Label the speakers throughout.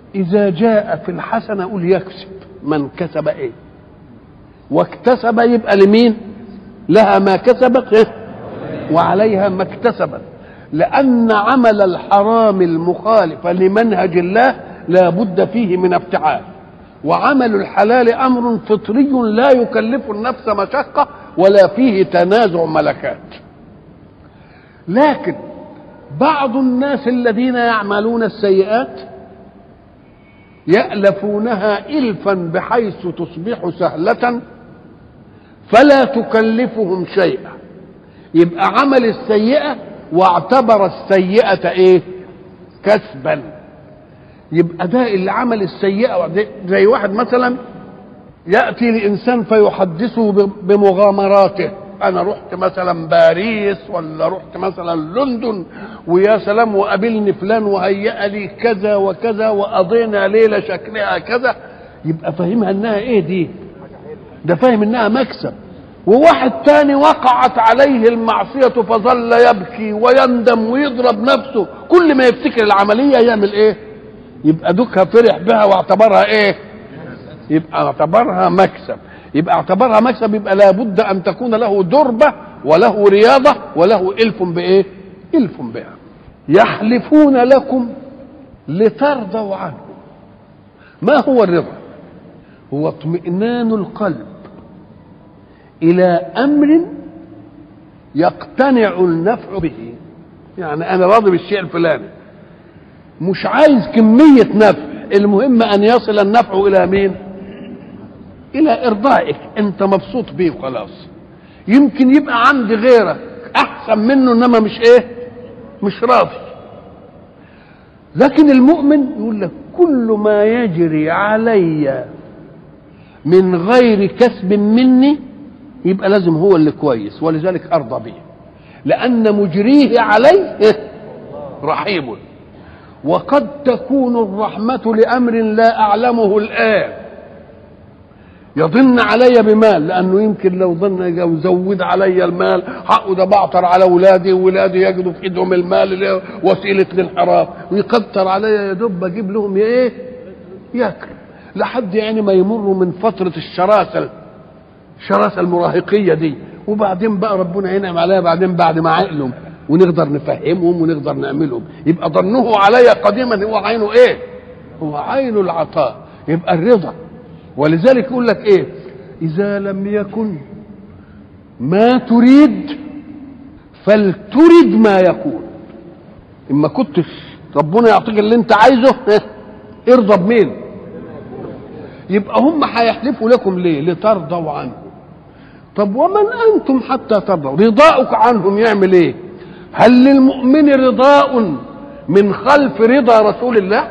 Speaker 1: إذا جاء في الحسنة أقول يكسب من كسب إيه واكتسب يبقى لمين لها ما كسبت إيه؟ وعليها ما اكتسبت لأن عمل الحرام المخالف لمنهج الله لا بد فيه من ابتعاد وعمل الحلال أمر فطري لا يكلف النفس مشقة ولا فيه تنازع ملكات لكن بعض الناس الذين يعملون السيئات يألفونها إلفا بحيث تصبح سهلة فلا تكلفهم شيئا يبقى عمل السيئة واعتبر السيئة ايه كسبا يبقى ده اللي عمل السيئة زي واحد مثلا يأتي لإنسان فيحدثه بمغامراته أنا رحت مثلا باريس ولا رحت مثلا لندن ويا سلام وقابلني فلان وهيأ لي كذا وكذا وقضينا ليلة شكلها كذا يبقى فاهمها إنها إيه دي ده فاهم إنها مكسب وواحد تاني وقعت عليه المعصية فظل يبكي ويندم ويضرب نفسه كل ما يفتكر العملية يعمل ايه يبقى دوكها فرح بها واعتبرها ايه يبقى اعتبرها مكسب يبقى اعتبرها مكسب يبقى لابد ان تكون له دربة وله رياضة وله الف بايه الف بها يحلفون لكم لترضوا عنه ما هو الرضا هو اطمئنان القلب الى امر يقتنع النفع به يعني انا راضي بالشيء الفلاني مش عايز كميه نفع المهم ان يصل النفع الى مين الى ارضائك انت مبسوط بيه وخلاص يمكن يبقى عندي غيرك احسن منه انما مش ايه مش راضي لكن المؤمن يقول لك كل ما يجري علي من غير كسب مني يبقى لازم هو اللي كويس ولذلك ارضى به لان مجريه عليه رحيم وقد تكون الرحمه لامر لا اعلمه الان يضن علي بمال لانه يمكن لو ظن لو زود علي المال حقه ده بعطر على اولادي واولادي يجدوا في ايدهم المال وسيله للحرام ويكتر علي يا دوب اجيب لهم ايه ياكل لحد يعني ما يمروا من فتره الشراسه الشراسه المراهقيه دي وبعدين بقى ربنا ينعم عليها بعدين بعد ما عقلهم ونقدر نفهمهم ونقدر نعملهم يبقى ظنه علي قديما هو عينه ايه هو عين العطاء يبقى الرضا ولذلك يقول لك ايه اذا لم يكن ما تريد فلترد ما يكون اما كنتش ربنا يعطيك اللي انت عايزه ارضى بمين يبقى هم هيحلفوا لكم ليه لترضوا عنه طب ومن انتم حتى ترضوا رضاؤك عنهم يعمل ايه هل للمؤمن رضاء من خلف رضا رسول الله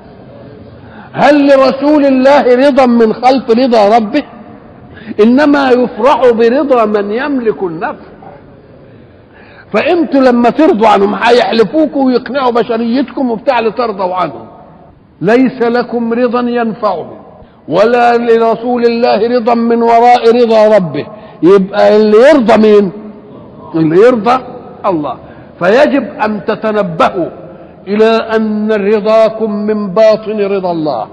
Speaker 1: هل لرسول الله رضا من خلف رضا ربه انما يفرح برضا من يملك النفع فانتوا لما ترضوا عنهم هيحلفوكم ويقنعوا بشريتكم وبتاع لترضوا عنهم ليس لكم رضا ينفعهم ولا لرسول الله رضا من وراء رضا ربه يبقى اللي يرضى مين اللي يرضى الله فيجب ان تتنبهوا الى ان رضاكم من باطن رضا الله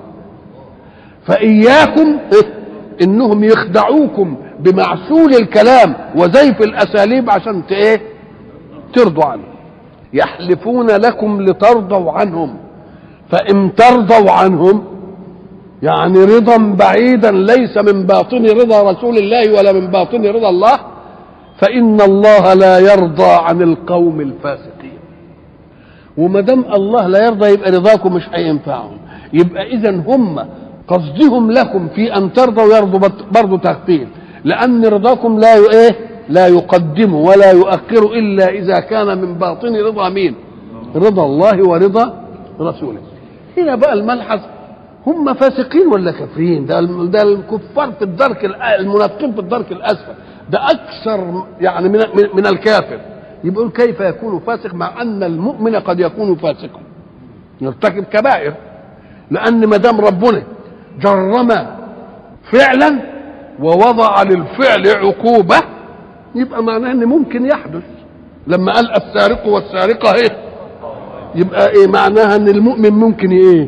Speaker 1: فاياكم انهم يخدعوكم بمعسول الكلام وزيف الاساليب عشان ايه ترضوا عنه يحلفون لكم لترضوا عنهم فان ترضوا عنهم يعني رضا بعيدا ليس من باطن رضا رسول الله ولا من باطن رضا الله فان الله لا يرضى عن القوم الفاسقين وما دام الله لا يرضى يبقى رضاكم مش هينفعهم يبقى اذا هم قصدهم لكم في ان ترضوا يرضوا برضه تخفيف لان رضاكم لا ايه لا يقدم ولا يؤخر الا اذا كان من باطن رضا مين رضا الله ورضا رسوله هنا بقى الملحظ هم فاسقين ولا كافرين ده ده الكفار في الدرك المنافقين في الدرك الاسفل ده اكثر يعني من من الكافر يبقى كيف يكون فاسق مع ان المؤمن قد يكون فاسقا يرتكب كبائر لان ما دام ربنا جرم فعلا ووضع للفعل عقوبه يبقى معناه ان ممكن يحدث لما قال السارق والسارقه ايه يبقى ايه معناها ان المؤمن ممكن ايه